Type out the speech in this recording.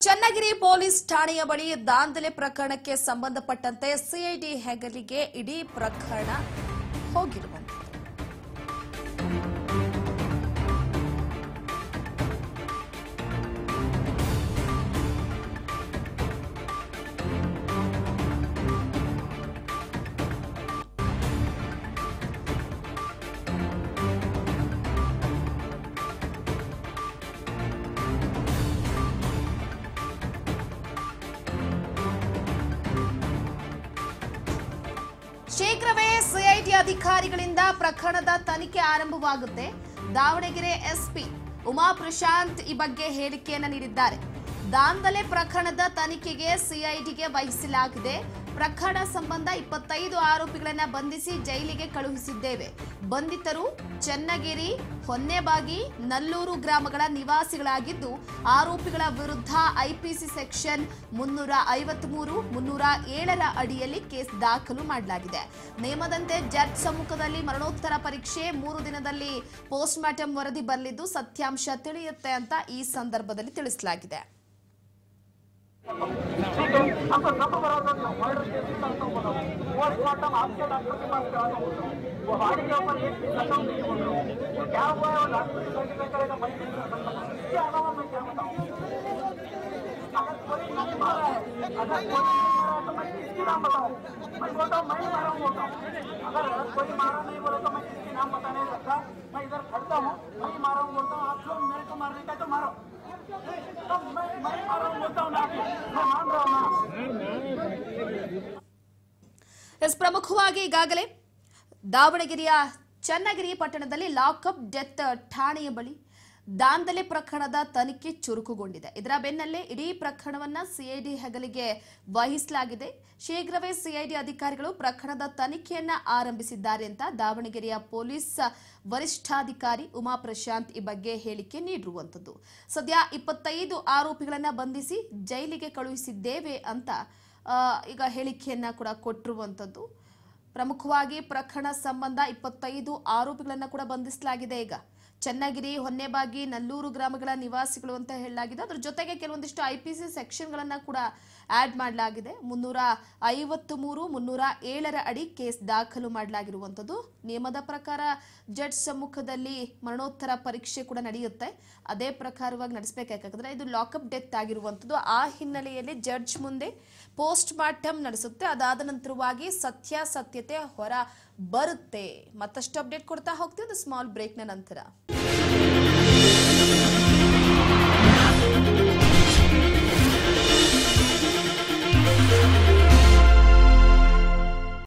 Channagiri police ಠಾಣೆಯ ಬಳಿ ದಾಂಧಲೆ ಪ್ರಕರಣಕ್ಕೆ ಸಂಬಂಧಪಟ್ಟಂತೆ ಸಿಐಡಿ ಹೆಗಲಿಗೆ ಇಡೀ ಪ್ರಕರಣ ಹೋಗಿರುವಂತೆ ಶೀಘ್ರವೇ ಸಿಐಡಿ ಅಧಿಕಾರಿಗಳಿಂದ ಪ್ರಕರಣದ ತನಿಖೆ ಆರಂಭವಾಗುತ್ತೆ ದಾವಣಗೆರೆ ಎಸ್ಪಿ ಉಮಾ ಪ್ರಶಾಂತ್ ಈ ಬಗ್ಗೆ ಹೇಳಿಕೆಯನ್ನ ನೀಡಿದ್ದಾರೆ ದಾಂಧಲೆ ಪ್ರಕರಣದ ತನಿಖೆಗೆ ಸಿಐಡಿಗೆ ವಹಿಸಲಾಗಿದೆ ಪ್ರಕರಣ ಸಂಬಂಧ ಇಪ್ಪತ್ತೈದು ಆರೋಪಿಗಳನ್ನ ಬಂಧಿಸಿ ಜೈಲಿಗೆ ಕಳುಹಿಸಿದ್ದೇವೆ ಬಂಧಿತರು ಚನ್ನಗಿರಿ ಹೊನ್ನೆಬಾಗಿ ನಲ್ಲೂರು ಗ್ರಾಮಗಳ ನಿವಾಸಿಗಳಾಗಿದ್ದು ಆರೋಪಿಗಳ ವಿರುದ್ಧ ಐಪಿಸಿ ಸೆಕ್ಷನ್ ಮುನ್ನೂರ ಐವತ್ಮೂರು ಮುನ್ನೂರ ಏಳರ ಅಡಿಯಲ್ಲಿ ಕೇಸ್ ದಾಖಲು ಮಾಡಲಾಗಿದೆ ನಿಯಮದಂತೆ ಜಡ್ಜ್ ಸಮ್ಮುಖದಲ್ಲಿ ಮರಣೋತ್ತರ ಪರೀಕ್ಷೆ ಮೂರು ದಿನದಲ್ಲಿ ಪೋಸ್ಟ್ ಮಾರ್ಟಂ ವರದಿ ಬರಲಿದ್ದು ಸತ್ಯಾಂಶ ತಿಳಿಯುತ್ತೆ ಅಂತ ಈ ಸಂದರ್ಭದಲ್ಲಿ ತಿಳಿಸಲಾಗಿದೆ ठीक है आपको सब बराबर नहीं मर्डर केस भी करता हूँ पोस्टमार्टम आपके डॉक्टर के पास कराता हूँ वो बॉडी के ऊपर एक भी खत्म नहीं बोल रहा हूँ वो क्या हुआ है वो डॉक्टर सर्टिफिकेट करेगा मैं नहीं कर सकता इसके अलावा मैं क्या बताऊँ अगर कोई नहीं मारा है अगर कोई नहीं मारा है तो मैं किसकी नाम बताऊँ मैं बोलता हूँ मैं ही मारा हूँ बोलता हूँ अगर कोई मारा नहीं बोले तो मैं किसकी नाम बता नहीं सकता मैं इधर खड़ता हूँ मैं ही मारा हूँ बोलता हूँ आप लोग मेरे को मारने का तो मारो तो मैं मैं मारा हूँ बोलता हूँ ना मैं मान रहा हूँ ना ಎಸ್ ಪ್ರಮುಖವಾಗಿ ಈಗಾಗಲೇ ದಾವಣಗೆರೆಯ ಚನ್ನಗಿರಿ ಪಟ್ಟಣದಲ್ಲಿ ಲಾಕಪ್ ಡೆತ್ ಠಾಣೆಯ ಬಳಿ ದಾಂಧಲೆ ಪ್ರಕರಣದ ತನಿಖೆ ಚುರುಕುಗೊಂಡಿದೆ ಇದರ ಬೆನ್ನಲ್ಲೇ ಇಡೀ ಪ್ರಕರಣವನ್ನ ಸಿಐಡಿ ಹೆಗಲಿಗೆ ವಹಿಸಲಾಗಿದೆ ಶೀಘ್ರವೇ ಸಿಐಡಿ ಅಧಿಕಾರಿಗಳು ಪ್ರಕರಣದ ತನಿಖೆಯನ್ನ ಆರಂಭಿಸಿದ್ದಾರೆ ಅಂತ ದಾವಣಗೆರೆಯ ಪೊಲೀಸ್ ವರಿಷ್ಠಾಧಿಕಾರಿ ಉಮಾ ಪ್ರಶಾಂತ್ ಈ ಬಗ್ಗೆ ಹೇಳಿಕೆ ನೀಡಿರುವಂತದ್ದು ಸದ್ಯ ಇಪ್ಪತ್ತೈದು ಆರೋಪಿಗಳನ್ನ ಬಂಧಿಸಿ ಜೈಲಿಗೆ ಕಳುಹಿಸಿದ್ದೇವೆ ಅಂತ ಆ, ಈಗ ಹೇಳಿಕೆಯನ್ನ ಕೂಡ ಕೊಟ್ಟಿರುವಂಥದ್ದು ಪ್ರಮುಖವಾಗಿ ಪ್ರಕರಣ ಸಂಬಂಧ ಇಪ್ಪತ್ತೈದು ಆರೋಪಿಗಳನ್ನ ಕೂಡ ಬಂಧಿಸಲಾಗಿದೆ ಈಗ ಚನ್ನಗಿರಿ ಹೊನ್ನೆಬಾಗಿ ನಲ್ಲೂರು ಗ್ರಾಮಗಳ ನಿವಾಸಿಗಳು ಅಂತ ಹೇಳಲಾಗಿದೆ ಅದ್ರ ಜೊತೆಗೆ ಕೆಲವೊಂದಿಷ್ಟು ಐ ಪಿ ಸಿ ಸೆಕ್ಷನ್ಗಳನ್ನ ಕೂಡ ಆಡ್ ಮಾಡಲಾಗಿದೆ ಮುನ್ನೂರ ಐವತ್ತು ಮೂರು ಮುನ್ನೂರ ಏಳರ ಅಡಿ ಕೇಸ್ ದಾಖಲು ಮಾಡಲಾಗಿರುವಂಥದ್ದು ನಿಯಮದ ಪ್ರಕಾರ ಜಡ್ಜ್ ಸಮ್ಮುಖದಲ್ಲಿ ಮರಣೋತ್ತರ ಪರೀಕ್ಷೆ ಕೂಡ ನಡೆಯುತ್ತೆ ಅದೇ ಪ್ರಕಾರವಾಗಿ ನಡೆಸಬೇಕಾಗ್ತದೆ ಇದು ಲಾಕಪ್ ಡೆತ್ ಆಗಿರುವಂಥದ್ದು ಆ ಹಿನ್ನೆಲೆಯಲ್ಲಿ ಜಡ್ಜ್ ಮುಂದೆ ಪೋಸ್ಟ್ ಮಾರ್ಟಮ್ ನಡೆಸುತ್ತೆ ಅದಾದ ನಂತರವಾಗಿ ಸತ್ಯಾಸತ್ಯತೆ ಹೊರ ಬರುತ್ತೆ ಮತ್ತಷ್ಟು ಅಪ್ಡೇಟ್ ಕೊಡ್ತಾ ಹೋಗ್ತೀವಿ ಒಂದು ಸ್ಮಾಲ್ ಬ್ರೇಕ್ನ ನಂತರ